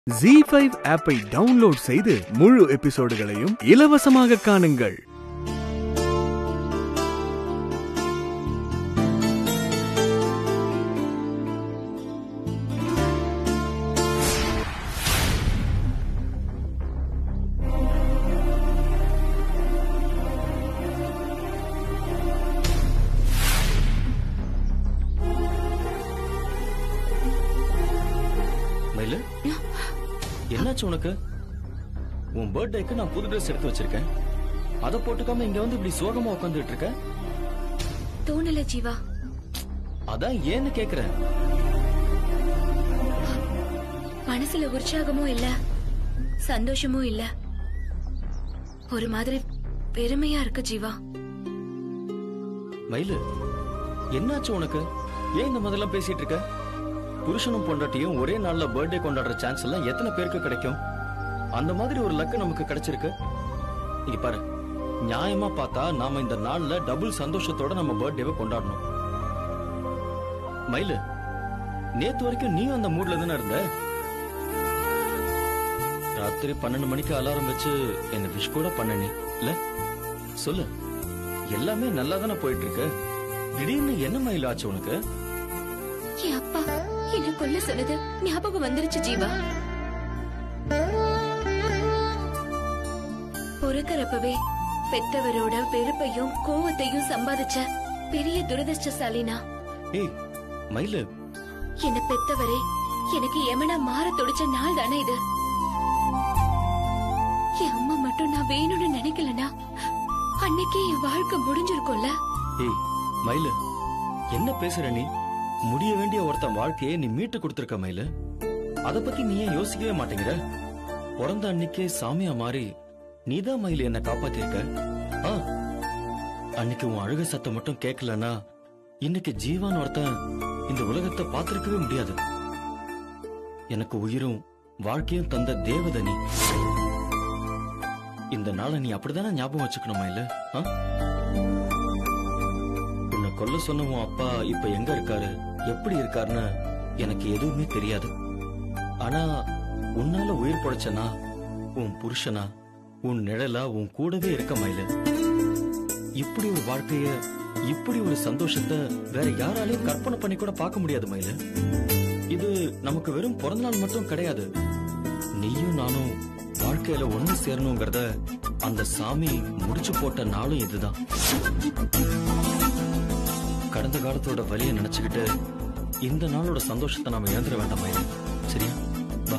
G five ஆப்பை download செய்து முழு எபிசோடுகளையும் இலவசமாக காணுங்கள் மயிலு என்னாச்சு உனக்கு உன் பர்த்டேக்கு நான் புது ட்ரெஸ் எடுத்து வச்சிருக்கேன் அதை போட்டுக்காம இங்க வந்து இப்படி சோகமா உட்காந்துட்டு இருக்க தோணல ஜீவா அதான் ஏன்னு கேக்குறேன் மனசுல உற்சாகமும் இல்ல சந்தோஷமும் இல்ல ஒரு மாதிரி பெருமையா இருக்கு ஜீவா மயிலு என்னாச்சு உனக்கு ஏன் இந்த மாதிரிலாம் பேசிட்டு இருக்க புருஷனும் பொண்டாட்டியும் ஒரே நாள்ல பர்த்டே கொண்டாடுற சான்ஸ் எல்லாம் எத்தனை பேருக்கு கிடைக்கும் அந்த மாதிரி ஒரு லக்கு நமக்கு கிடைச்சிருக்கு இங்க பாரு நியாயமா பார்த்தா நாம இந்த நாள்ல டபுள் சந்தோஷத்தோட நம்ம பர்த்டேவை கொண்டாடணும் மயிலு நேத்து வரைக்கும் நீயும் அந்த மூட்ல தானே இருந்த ராத்திரி பன்னெண்டு மணிக்கு அலாரம் வச்சு என்ன விஷ் கூட பண்ண நீ இல்ல சொல்லு எல்லாமே நல்லா தானே போயிட்டு இருக்கு திடீர்னு என்ன மயில் ஆச்சு உனக்கு என் அப்பா என்ன கொல்ல சொன்னது ஞாபகம் வந்துருச்சு ஜீவா பொறுக்கறப்பவே பெத்தவரோட வெறுப்பையும் கோவத்தையும் சம்பாதிச்ச பெரிய துரதிருஷ்டசாலினா ஏய் மயிலு என்ன பெத்தவரே எனக்கு எமனா மாற துடிச்ச நாள் தானே இது என் அம்மா மட்டும் நான் வேணும்னு நினைக்கலனா அன்னைக்கே என் வாழ்க்கை முடிஞ்சிருக்கும்ல ஏய் மயிலு என்ன பேசுற நீ முடிய வேண்டிய ஒருத்தன் வாழ்க்கையை நீ மீட்டு கொடுத்திருக்க மயிலு அத பத்தி நீ ஏன் யோசிக்கவே மாட்டேங்கிற பிறந்த அன்னைக்கே சாமியா மாறி நீதான் மயிலு என்ன காப்பாத்திருக்க ஆ அன்னைக்கு உன் அழுக சத்தம் மட்டும் கேட்கலனா இன்னைக்கு ஜீவான் ஒருத்தன் இந்த உலகத்தை பார்த்திருக்கவே முடியாது எனக்கு உயிரும் வாழ்க்கையும் தந்த தேவதை நீ இந்த நாளை நீ அப்படிதானே ஞாபகம் வச்சுக்கணும் மயிலு ஆ உன்னை கொல்ல சொன்ன உன் அப்பா இப்ப எங்க இருக்காரு எப்படி இருக்காருன்னு எனக்கு எதுவுமே தெரியாது ஆனா உன்னால உயிர் பொழைச்சனா உன் புருஷனா உன் நிழலா உன் கூடவே இருக்க மயில இப்படி ஒரு வாழ்க்கைய இப்படி ஒரு சந்தோஷத்தை வேற யாராலையும் கற்பனை பண்ணி கூட பார்க்க முடியாது மயில இது நமக்கு வெறும் பிறந்த நாள் மட்டும் கிடையாது நீயும் நானும் வாழ்க்கையில ஒண்ணு சேரணுங்கிறத அந்த சாமி முடிச்சு போட்ட நாளும் இதுதான் கடந்த காலத்தோட வலியை நினைச்சுக்கிட்டு இந்த நாளோட சந்தோஷத்தை நாம இழந்துட வேண்டாம் மயிலு சரியா வா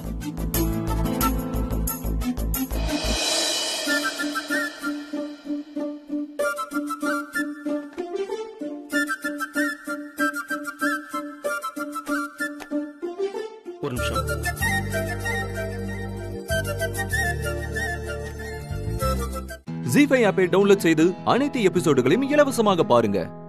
ஒரு நிமிஷம் ஜி ஃபைவ் ஆப்பை டவுன்லோட் செய்து அனைத்து எபிசோடுகளையும் இலவசமாக பாருங்க